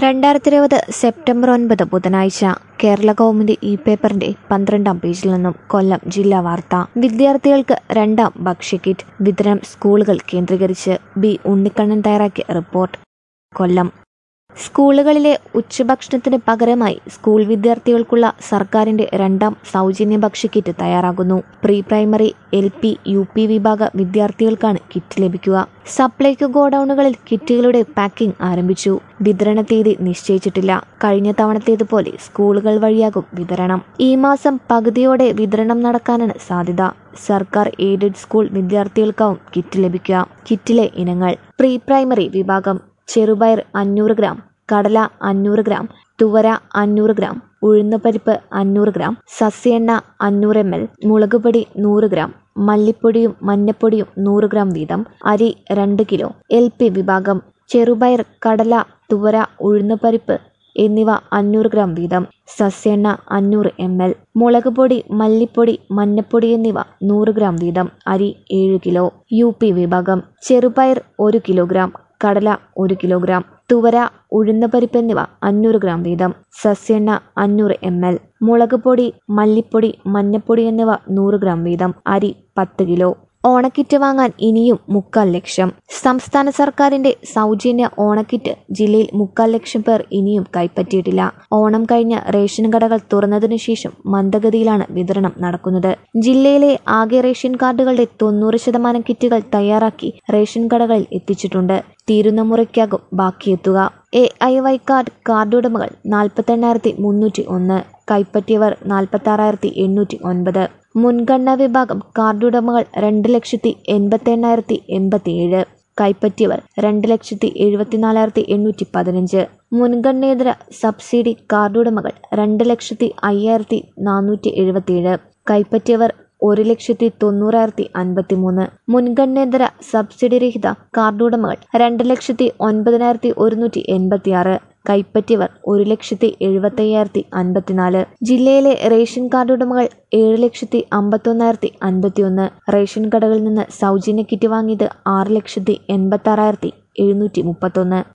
രണ്ടായിരത്തി ഇരുപത് സെപ്റ്റംബർ ഒൻപത് ബുധനാഴ്ച കേരള കൗമുദി ഇ പേപ്പറിന്റെ പന്ത്രണ്ടാം പേജിൽ നിന്നും കൊല്ലം ജില്ലാ വാർത്ത വിദ്യാർത്ഥികൾക്ക് രണ്ടാം ഭക്ഷ്യക്കിറ്റ് വിതരണം സ്കൂളുകൾ കേന്ദ്രീകരിച്ച് ബി ഉണ്ണിക്കണ്ണൻ തയ്യാറാക്കിയ റിപ്പോർട്ട് കൊല്ലം സ്കൂളുകളിലെ ഉച്ചഭക്ഷണത്തിന് പകരമായി സ്കൂൾ വിദ്യാർത്ഥികൾക്കുള്ള സർക്കാരിന്റെ രണ്ടാം സൗജന്യ ഭക്ഷ്യക്കിറ്റ് തയ്യാറാകുന്നു pre primary L P U P വിഭാഗ വിദ്യാർത്ഥികൾക്കാണ് കിറ്റ് ലഭിക്കുക സപ്ലൈകോ ഗോഡൌണുകളിൽ കിറ്റുകളുടെ പാക്കിംഗ് ആരംഭിച്ചു വിതരണ തീയതി നിശ്ചയിച്ചിട്ടില്ല കഴിഞ്ഞ തവണത്തേതുപോലെ സ്കൂളുകൾ വഴിയാകും വിതരണം ഈ മാസം പകുതിയോടെ വിതരണം നടക്കാനാണ് സാധ്യത സർക്കാർ എയ്ഡഡ് സ്കൂൾ വിദ്യാർത്ഥികൾക്കാവും കിറ്റ് ലഭിക്കുക കിറ്റിലെ ഇനങ്ങൾ പ്രീ പ്രൈമറി വിഭാഗം ചെറുപയർ അഞ്ഞൂറ് ഗ്രാം കടല അഞ്ഞൂറ് ഗ്രാം തുവര അഞ്ഞൂറ് ഗ്രാം ഉഴുന്നുപരിപ്പ് അഞ്ഞൂറ് ഗ്രാം സസ്യെണ്ണ അഞ്ഞൂറ് എം എൽ മുളകുപൊടി നൂറ് ഗ്രാം മല്ലിപ്പൊടിയും മഞ്ഞപ്പൊടിയും നൂറ് ഗ്രാം വീതം അരി രണ്ട് കിലോ എൽ പി വിഭാഗം ചെറുപയർ കടല തുവര ഉഴുന്നുപരിപ്പ് എന്നിവ അഞ്ഞൂറ് ഗ്രാം വീതം സസ്യെണ്ണ അഞ്ഞൂറ് എം എൽ മുളക് പൊടി മല്ലിപ്പൊടി മഞ്ഞപ്പൊടി എന്നിവ നൂറ് ഗ്രാം വീതം അരി ഏഴ് കിലോ യു പി വിഭാഗം ചെറുപയർ ഒരു കിലോഗ്രാം കടല ഒരു കിലോഗ്രാം തുവര ഉഴുന്നപരിപ്പ് എന്നിവ അഞ്ഞൂറ് ഗ്രാം വീതം സസ്യെണ്ണ അഞ്ഞൂറ് എം എൽ മുളക് പൊടി മല്ലിപ്പൊടി മഞ്ഞപ്പൊടി എന്നിവ നൂറ് ഗ്രാം വീതം അരി പത്ത് കിലോ ഓണക്കിറ്റ് വാങ്ങാൻ ഇനിയും മുക്കാൽ ലക്ഷം സംസ്ഥാന സർക്കാരിന്റെ സൗജന്യ ഓണക്കിറ്റ് ജില്ലയിൽ മുക്കാൽ ലക്ഷം പേർ ഇനിയും കൈപ്പറ്റിയിട്ടില്ല ഓണം കഴിഞ്ഞ റേഷൻ കടകൾ തുറന്നതിനു ശേഷം മന്ദഗതിയിലാണ് വിതരണം നടക്കുന്നത് ജില്ലയിലെ ആകെ റേഷൻ കാർഡുകളുടെ തൊണ്ണൂറ് ശതമാനം കിറ്റുകൾ തയ്യാറാക്കി റേഷൻ കടകളിൽ എത്തിച്ചിട്ടുണ്ട് തീരുന്ന മുറയ്ക്കാകും ബാക്കിയെത്തുക A I Y card card ഉടമകൾ നാൽപ്പത്തെണ്ണായിരത്തി മുന്നൂറ്റി ഒന്ന് കൈപ്പറ്റിയവർ നാൽപ്പത്തി ആറായിരത്തി എണ്ണൂറ്റി ഒൻപത് മുൻഗണനാ വിഭാഗം കാർഡ് ഉടമകൾ രണ്ട് ലക്ഷത്തി എൺപത്തി എണ്ണായിരത്തി എൺപത്തിയേഴ് കൈപ്പറ്റിയവർ രണ്ട് ലക്ഷത്തി എഴുപത്തിനാലായിരത്തി എണ്ണൂറ്റി പതിനഞ്ച് മുൻഗണനേതര സബ്സിഡി കാർഡ് ഉടമകൾ രണ്ട് ലക്ഷത്തി അയ്യായിരത്തി നാനൂറ്റി എഴുപത്തിയേഴ് കൈപ്പറ്റിയവർ ഒരു ലക്ഷത്തി തൊണ്ണൂറായിരത്തി അൻപത്തി മൂന്ന് മുൻഗണനേതര സബ്സിഡി രഹിത കാർഡ് ഉടമകൾ രണ്ട് ലക്ഷത്തി ഒൻപതിനായിരത്തി ഒരുന്നൂറ്റി എൺപത്തിയാറ് കൈപ്പറ്റിയവർ ഒരു ലക്ഷത്തി എഴുപത്തയ്യായിരത്തി അൻപത്തിനാല് ജില്ലയിലെ റേഷൻ കാർഡ് ഉടമകൾ ഏഴ് ലക്ഷത്തി അമ്പത്തൊന്നായിരത്തി അൻപത്തിയൊന്ന് റേഷൻ കടകളിൽ നിന്ന് സൗജന്യ കിറ്റ് വാങ്ങിയത് ആറ് ലക്ഷത്തി എൺപത്തി ആറായിരത്തി എഴുന്നൂറ്റി മുപ്പത്തൊന്ന്